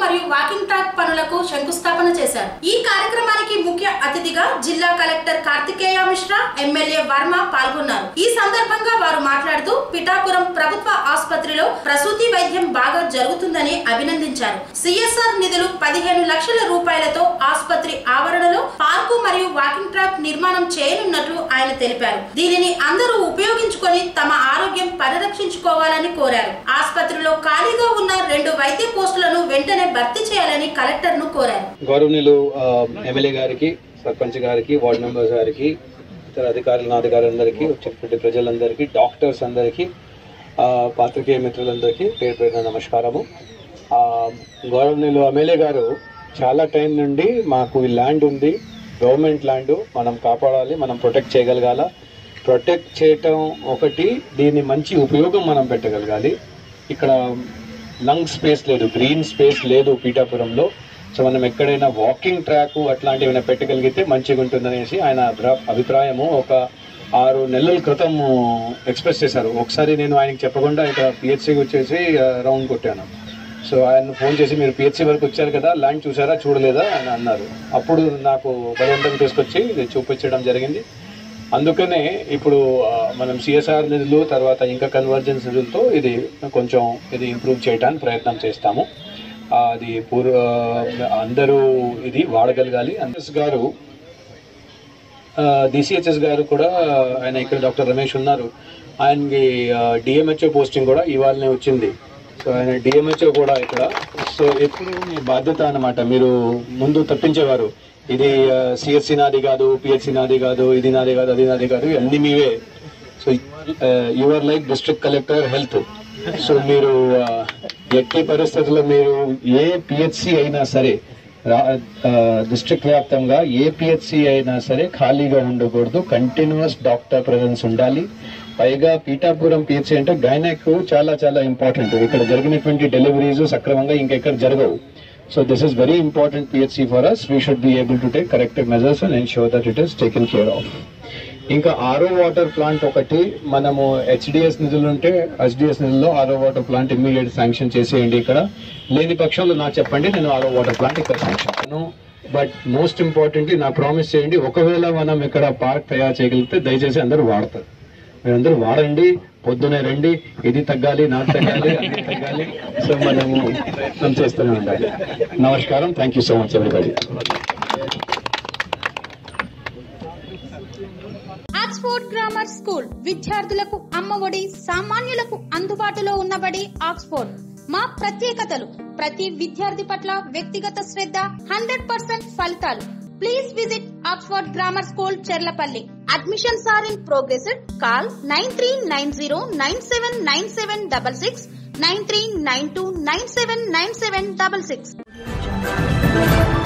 మరియు walking track పనులకు శంకుస్థాపన చేశారు ఈ కార్యక్రమానికి ముఖ్య అతిథిగా జిల్లా కలెక్టర్ కార్తికేయ మిశ్రా ఎమ్మెల్యే వర్మ పాల్గొన్నారు ఈ సందర్భంగా వారు మాట్లాడుతూ పిఠాపురం ప్రభుత్వ ఆసుపత్రిలో ప్రసూతి వైద్యం బాగా జరుగుతుందని అభినందించారు సిఎస్ఆర్ నిధులు పదిహేను లక్షల రూపాయలతో ఆసుపత్రి ఆవరణలో పార్కు మరియు వాకింగ్ ట్రాక్ నిర్మాణం చేయనున్నట్లు ఆయన తెలిపారు దీనిని అందరూ ఉపయోగించుకొని తమ ఆరోగ్యం పరిరక్షించుకోవాలని కోరారు ఆసుపత్రిలో ఖాళీగా ఉన్న రెండు వైద్య పోస్టులను వెంటనే భర్తీ చేయాలని కలెక్టర్ ను కోరారు గౌరవనీయులు ఆ, ఎమ్మెల్యే గారికి సర్పంచ్ గారికి వార్డు మెంబర్స్ గారికి ఇతర అధికారులు అధికారులందరికీ వచ్చినటువంటి ప్రజలందరికీ డాక్టర్స్ అందరికీ ఆ, పాత్రికేయ మిత్రులందరికీ పేరు పేరున నమస్కారము ఆ, గౌరవనీయులు ఎమ్మెల్యే గారు చాలా టైం నుండి మాకు ఈ ల్యాండ్ ఉంది గవర్నమెంట్ ల్యాండ్ మనం కాపాడాలి మనం ప్రొటెక్ట్ చేయగలగాల ప్రొటెక్ట్ చేయటం ఒకటి దీని మంచి ఉపయోగం మనం పెట్టగలగాలి ఇక్కడ లంగ్ స్పేస్ లేదు గ్రీన్ స్పేస్ లేదు పీఠాపురంలో సో మనం ఎక్కడైనా వాకింగ్ ట్రాక్ అట్లాంటివి ఏమైనా పెట్టగలిగితే మంచిగా ఉంటుందనేసి ఆయన అభిప్రా- అభిప్రాయము ఒక ఆరు నెలల క్రితం ఎక్స్ప్రెస్ చేశారు ఒకసారి నేను ఆయనకి చెప్పకుండా ఇక్కడ పిహెచ్సికి వచ్చేసి రౌండ్ కొట్టాను సో ఆయన ఫోన్ చేసి మీరు పిహెచ్సి వరకు వచ్చారు కదా ల్యాండ్ చూసారా చూడలేదా అని అన్నారు అప్పుడు నాకు బలవంతంగా తీసుకొచ్చి ఇది చూపించడం జరిగింది అందుకనే ఇప్పుడు ఆ, మనం సిఎస్ఆర్ నిధులు తర్వాత ఇంకా కన్వర్జెన్స్ నిధులతో ఇది కొంచెం ఇది ఇంప్రూవ్ చేయడానికి ప్రయత్నం చేస్తాము ఆ, అది పూర్వ అందరూ ఇది వాడగలగాలి అంతస్ గారు డిసిహెచ్ఎస్ గారు కూడా ఆయన ఇక్కడ డాక్టర్ రమేష్ ఉన్నారు ఆయనకి డిఎంహెచ్ఓ పోస్టింగ్ కూడా ఇవాళనే వచ్చింది సో ఆయన డిఎంహెచ్ఓ కూడా ఇక్కడ సో ఎప్పుడు మీ బాధ్యత అన్నమాట మీరు ముందు తప్పించేవారు ఇది సిఎస్సి నాది కాదు పిహెచ్సి నాది కాదు ఇది నాది కాదు అది నాది కాదు అన్ని మీవే so your like district collector health so మీరు ఆ, ఎట్టి పరిస్థితుల్లో మీరు ఏ పిహెచ్సి అయినా సరే డిస్ట్రిక్ట్ వ్యాప్తంగా ఏ పిహెచ్సి అయినా సరే ఖాళీగా ఉండకూడదు కంటిన్యూస్ డాక్టర్ ప్రెజెన్స్ ఉండాలి పైగా పీఠాపురం పిహెచ్సి అంటే గైనాక్ చాలా చాలా ఇంపార్టెంట్ ఇక్కడ జరిగినటువంటి డెలివరీస్ సక్రమంగా ఇంకెక్కడ జరగవు so this is very important PHC for us we should be able to take corrective measures and ensure that it is taken care of ఇంకా ఆరో వాటర్ ప్లాంట్ ఒకటి మనము హెచ్డిఎస్ నిధులు ఉంటే హెచ్డిఎస్ నిధుల్లో ఆరో వాటర్ ప్లాంట్ ఇమ్మీడియట్ శాంక్షన్ చేసేయండి ఇక్కడ లేని పక్షంలో నాకు చెప్పండి నేను ఆరో వాటర్ ప్లాంట్ ఇక్కడ శాంక్షన్ బట్ మోస్ట్ ఇంపార్టెంట్లీ నా ప్రామిస్ చేయండి ఒకవేళ మనం ఇక్కడ పార్క్ తయారు చేయగలిగితే దయచేసి అందరూ వాడతారు మీరందరూ వాడండి పొద్దునే రండి ఇది తగ్గాలి నాకు తగ్గాలి అది తగ్గాలి సో మనము ప్రయత్నం చేస్తూనే ఉండాలి నమస్కారం thank you so much everybody Oxford grammar school విద్యార్థులకు అమ్మఒడి సామాన్యులకు అందుబాటులో ఉన్నబడి ఆక్స్ఫోర్డ్ మా ప్రత్యేకతలు ప్రతి విద్యార్థి పట్ల వ్యక్తిగత శ్రద్ధ హండ్రెడ్ పర్సెంట్ ఫలితాలు please visit Oxford grammar school Cherlapalli admissions are in progress call nine three nine zero nine seven nine seven double six nine three nine two nine seven nine seven double six